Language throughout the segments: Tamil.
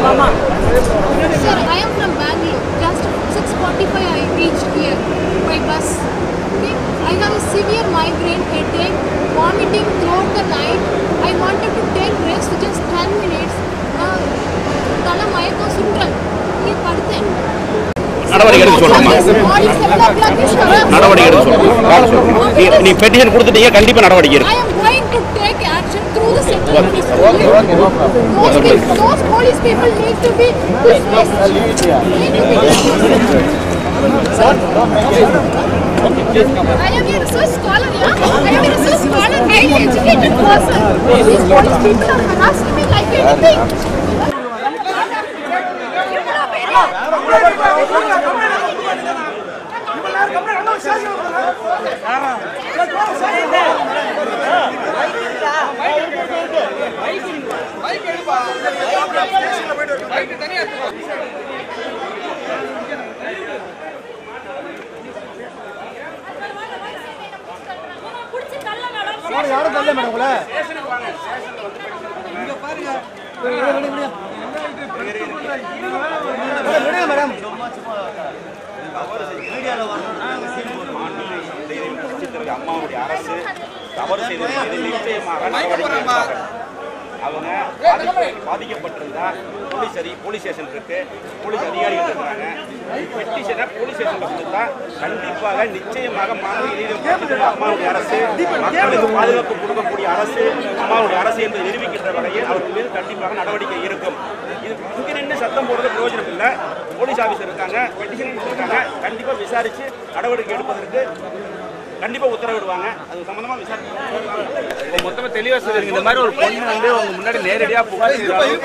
Sir, I am from Bangalore. Just 6:45 I reached here by bus. Okay, I have a severe migraine headache, vomiting throughout the night. I wanted to take rest just 10 minutes. Uh, தலை மயக்கம் சுற்றல் இங்கே படுத்தேன் நடவடிக்கை எடுக்க சொல்றோமா Morning 7 o'clock is correct. நடவடிக்கை எடுக்க சொல்றோம் நீ நீ பெட்டிஷன் கொடுத்துட்டீங்க கண்டிப்பா நடவடிக்கை I இருக்கு am going to take action through the central police. Those, people, those police people need to be dismissed. Need to be dismissed. I am a research scholar, yeah? I am a research scholar, highly educated person. These police people are harassing me like anything. யாரும் தரல மேடம் உங்களை விடுங்க மேடம் அம்மாவுடைய அரசு தவறு செய்தது நிச்சயமாக நடவடிக்கை எடுப்பார்கள். அவங்க பாதிக்க- பாதிக்கப்பட்டிருந்தா போலீஸ் அதி போலீஸ் ஸ்டேஷன் இருக்கு போலீஸ் அதிகாரிகள் இருக்காங்க பெட்டிஷனை போலீஸ் ஸ்டேஷன்ல கொடுத்தா கண்டிப்பாக நிச்சயமாக மாணவ நீதிமன்றம் அம்மாவுடைய அரசு மக்களுக்கு பாதுகாப்பு கொடுக்கக்கூடிய அரசு அம்மாவுடைய அரசு என்பதை நிரூபிக்கின்ற வகையில் அவர்கள் மீது கண்டிப்பாக நடவடிக்கை இருக்கும் இது இங்க நின்று சத்தம் போடுறது பிரயோஜனம் இல்லை போலீஸ் ஆஃபீஸர் இருக்காங்க பெட்டிஷன் இருக்காங்க கண்டிப்பா விசாரிச்சு நடவடிக்கை எடுப்பதற்கு கண்டிப்பா உத்தரவிடுவாங்க அது சம்பந்தமா விசாரிச்சு மொத்தமா தெளிவா சொல்லுங்க இந்த மாதிரி ஒரு பொண்ணு வந்து உங்க முன்னாடி நேரடியா புகார்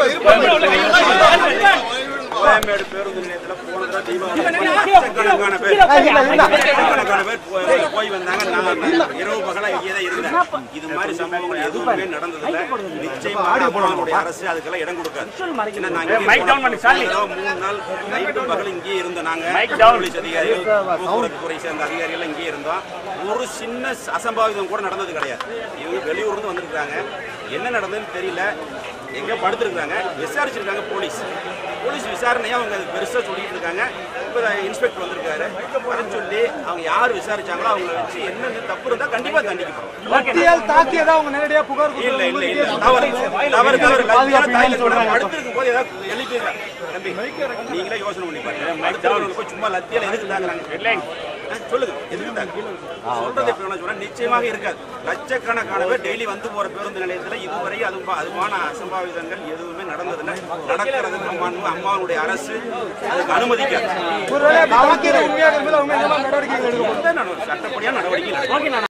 கோயம்பேடு பேருந்து நிலையத்துல போன தடவை தீபாவளி லட்சக்கணக்கான பேர் லட்சக்கணக்கான பேர் போய் போய் வந்தாங்க நான் இரவு பகலா இங்கே தான் இருந்தேன் இது மாதிரி சம்பவங்கள் எதுவுமே நடந்ததில்ல நிச்சயமாக அம்மாவுடைய அரசு அதுக்கெல்லாம் இடம் கொடுக்காது ஏன்னா நாங்க இங்கே மைக் டவுன் பண்ணி, சாமி. போன தடவை மூணு நாள் நைட்டும் பகலும் இங்கேயே இருந்தோம் நாங்க மைக் டவுன். போலீஸ் அதிகாரிகள் போக்குவரத்து துறை சேர்ந்த அதிகாரிகள் இங்கேயே இருந்தோம் ஒரு சின்ன அசம்பாவிதம் கூட நடந்தது கிடையாது இவங்க வெளியூர்ல இருந்து வந்திருக்காங்க என்ன நடந்ததுன்னு தெரியல எங்க படுத்திருக்காங்க விசாரிச்சிருக்காங்க போலீஸ் போலீஸ் விசாரணையா அவங்க அது பெருசா சொல்லிட்டு இருக்காங்க இப்போ இன்ஸ்பெக்டர் வந்திருக்காரு வர சொல்லி அவங்க யார் விசாரிச்சாங்களோ அவங்கள வச்சு என்னென்ன தப்பு இருந்தா கண்டிப்பா தண்டிக்கப்படும் கத்தியால் தாக்கியதா அவங்க நேரடியா புகார் இல்ல இல்ல இல்ல தவறு தவறு தவறு லட்சியம் தாயில சொல்றாங்க படுத்திருக்கும் போது ஏதாவது எழுப்பி தம்பி நீங்களே யோசனை பண்ணி பாருங்க அடுத்தவங்களுக்கு போய் சும்மா லத்தியால எதுக்கு தாங்குறாங்க ஆ, சொல்லுங்க எதுக்கு தாங்க சொல்றது எப்படி வேணா சொல்றேன் நிச்சயமாக இருக்காது லட்சக்கணக்கான பேர் டெய்லி வந்து போற பேருந்து நிலையத்துல இதுவரை அது அதுமான அசம்பாவிதங்கள் எதுவுமே நடந்ததில்லை நடக்கிறதுக்கு அம்மா அம்மாவுடைய அரசு அதுக்கு அனுமதிக்காது ஒருவேளை அப்படி தாக்கியது உண்மையாக இருந்தால் அவங்க என்ன மாதிரி நடவடிக்கை எடுக்க சட்டப்படியான நடவடிக்கை நடக்கும்